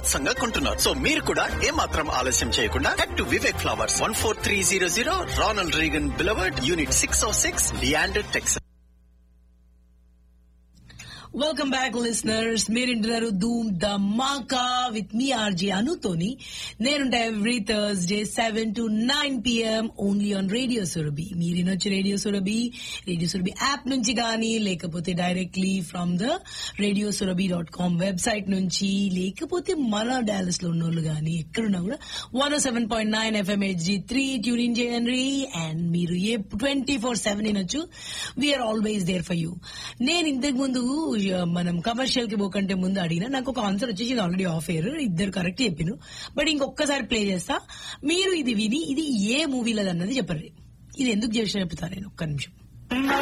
బీభత్సంగా కొంటున్నారు సో మీరు కూడా ఏమాత్రం ఆలస్యం చేయకుండా head to Vivek flowers one four three zero zero Ronald Reagan boulevard unit six O six Leander Tex welcome back listeners మీరింటున్నారు Dhoom Dhamaka with me RJ అనుతోని నేనుంటా every Thursday seven to nine PM only on radio Surabhi మీరు వినొచ్చు radio Surabhi radio Surabhi app నుంచి కానీ లేకపోతే directly from the radio Surabhi dot com website నుంచి లేకపోతే మన డాలస్ లో ఉన్నోళ్ళు కానీ ఎక్కడున్నా కూడా one seven point nine FM HD three tuning చేయండి అండ్ మీరు ఏ ట్వంటీ ఫోర్ సెవెన్ వినొచ్చు we're always there for you నేను ఇంతకు ముందు ఆ, మనం కమర్షియల్ కి పోకంటే ముందు అడిగిన నాకు ఒక ఆన్సర్ వచ్చేసి ఆల్రెడీ ఆఫ్ ఎయిర్ ఇద్దరు కరెక్ట్ చెప్పిను బట్ ఇంకొకసారి ప్లే చేస్తా మీరు ఇది విని ఇది ఏ మూవీలో అన్నది చెప్పండి ఇది ఎందుకు చేసిన చెప్తా నేను ఒక్క నిమిషం